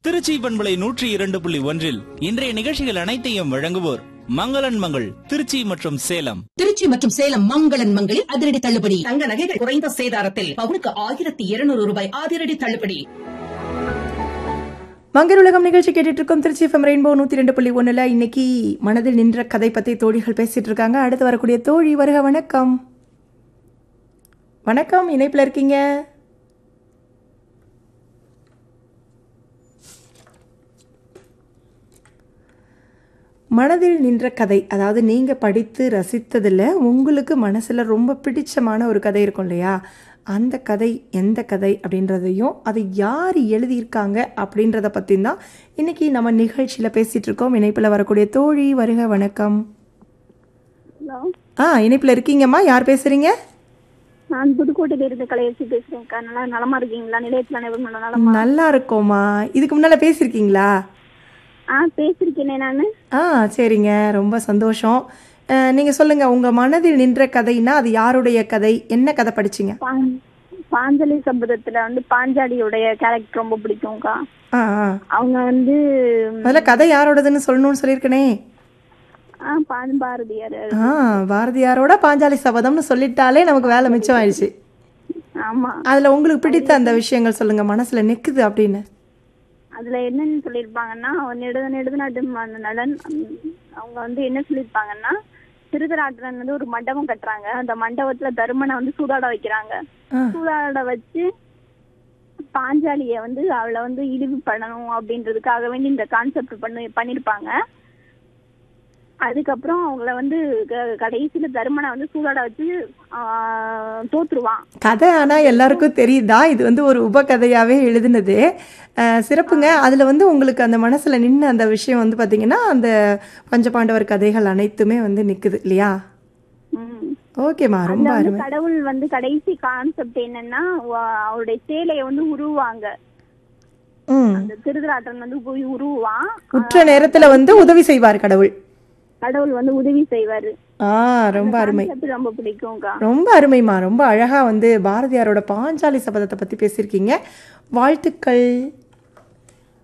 திருச்சி பண்பலை நூற்றி இரண்டு புள்ளி ஒன்றில் இன்றைய நிகழ்ச்சிகள் அனைத்தையும் வழங்குவோர் மங்களன் மங்கள் திருச்சி மற்றும் சேலம் திருச்சி மற்றும் சேலம் மங்களன் மங்களில் அதிரடி தள்ளுபடி தங்க நகைகள் குறைந்த சேதாரத்தில் பவுனுக்கு ஆயிரத்தி இருநூறு ரூபாய் அதிரடி தள்ளுபடி மங்கர் உலகம் நிகழ்ச்சி கேட்டுட்டு இருக்கோம் திருச்சி எஃப்எம் ரெயின்போ நூற்றி ரெண்டு புள்ளி ஒன்றில் இன்னைக்கு மனதில் நின்ற கதை பற்றி தோழிகள் பேசிட்டு இருக்காங்க அடுத்து வரக்கூடிய தோழி வருக வணக்கம் வணக்கம் இணைப்பில் இருக்கீங்க மனதில் நின்ற கதை அதாவது நீங்கள் படித்து ரசித்ததில் உங்களுக்கு மனசில் ரொம்ப பிடிச்சமான ஒரு கதை இருக்கும் இல்லையா அந்த கதை எந்த கதை அப்படின்றதையும் அதை யார் எழுதியிருக்காங்க அப்படின்றத பற்றி தான் இன்னைக்கு நம்ம நிகழ்ச்சியில் பேசிகிட்டு இருக்கோம் இணைப்பில் வரக்கூடிய தோழி வருக வணக்கம் ஹலோ ஆ இணைப்பில் இருக்கீங்கம்மா யார் பேசுகிறீங்க நான் புதுக்கோட்டையில இருந்து கலையரசி பேசுறேன்க்கா நல்லா நலமா இருக்கீங்களா நிலையத்துல அனைவரும் நல்லா நலமா நல்லா இருக்கோம்மா இதுக்கு முன்னால் பேசியிருக்கீங்களா ஆ பேசிருக்கேனே நானு ஆ சரிங்க ரொம்ப சந்தோஷம் நீங்கள் சொல்லுங்கள் உங்கள் மனதில் நின்ற கதைன்னா அது யாருடைய கதை என்ன கதை படிச்சீங்க பாஞ்- பாஞ்சாலி சபதத்துல வந்து பாஞ்சாலியோடைய கேரக்டர் ரொம்ப பிடிக்கும்க்கா ஆ ஆ அவங்க வந்து முதல்ல கதை யாரோடதுன்னு சொல்லணும்னு சொல்லியிருக்கனே ஆ பான் பாரதியார் ஆ பாரதியாரோட பாஞ்சாலி சபதம்னு சொல்லிட்டாலே நமக்கு வேலை மிச்சம் ஆயிடுச்சு ஆமா அதில் உங்களுக்கு பிடித்த அந்த விஷயங்கள் சொல்லுங்க மனசுல நிக்குது அப்படின்னு அதுல என்னன்னு சொல்லியிருப்பாங்கன்னா அவன் நெடு நெடுநாட்டு ம- நலன் உம், அவங்க வந்து என்ன சொல்லியிருப்பாங்கன்னா திருதராட்டிரன் வந்து ஒரு மண்டபம் கட்டுறாங்க அந்த மண்டபத்துல தருமனை வந்து சூதாட வைக்கிறாங்க ஆ. சூதாட வச்சு பாஞ்சாலிய வந்து அவளை வந்து இழிவு பண்ணணும் அப்படின்றதுக்காக வேண்டி இந்த கான்செப்ட் பண்ணி பண்ணிருப்பாங்க அதுக்கப்புறம் அவங்கள வந்து க- கடைசியில தருமனை வந்து சூதாட வச்சு ஆஹ், தோத்துருவான் கதை ஆனால் எல்லாருக்கும் தெரியுதா இது வந்து ஒரு உபகதையாகவே எழுதுனது அஹ், சிறப்புங்க அதில் வந்து உங்களுக்கு அந்த மனசில் நின்று அந்த விஷயம் வந்து பார்த்தீங்கன்னா அந்த பஞ்சபாண்டவர் கதைகள் அனைத்துமே வந்து நிற்குது இல்லையா உம் ஓகேம்மா ரொம்ப அதுல வந்து அருமை கடவுள் வந்து கடைசி கான்செப்ட் என்னன்னா வ- அவருடைய சேலைய வந்து உருவாங்க ம் அந்த திருதராட்டன் வந்து போய் உருவான் உற்ற நேரத்தில் வந்து உதவி செய்வார் கடவுள் கடவுள் வந்து உதவி செய்வாரு ஆ ரொம்ப அருமை concept ரொம்ப பிடிக்கும்க்கா ரொம்ப அருமைமா ரொம்ப அழகா வந்து பாரதியாரோட பாஞ்சாலி சபதத்தை பத்தி பேசியிருக்கீங்க வாழ்த்துக்கள்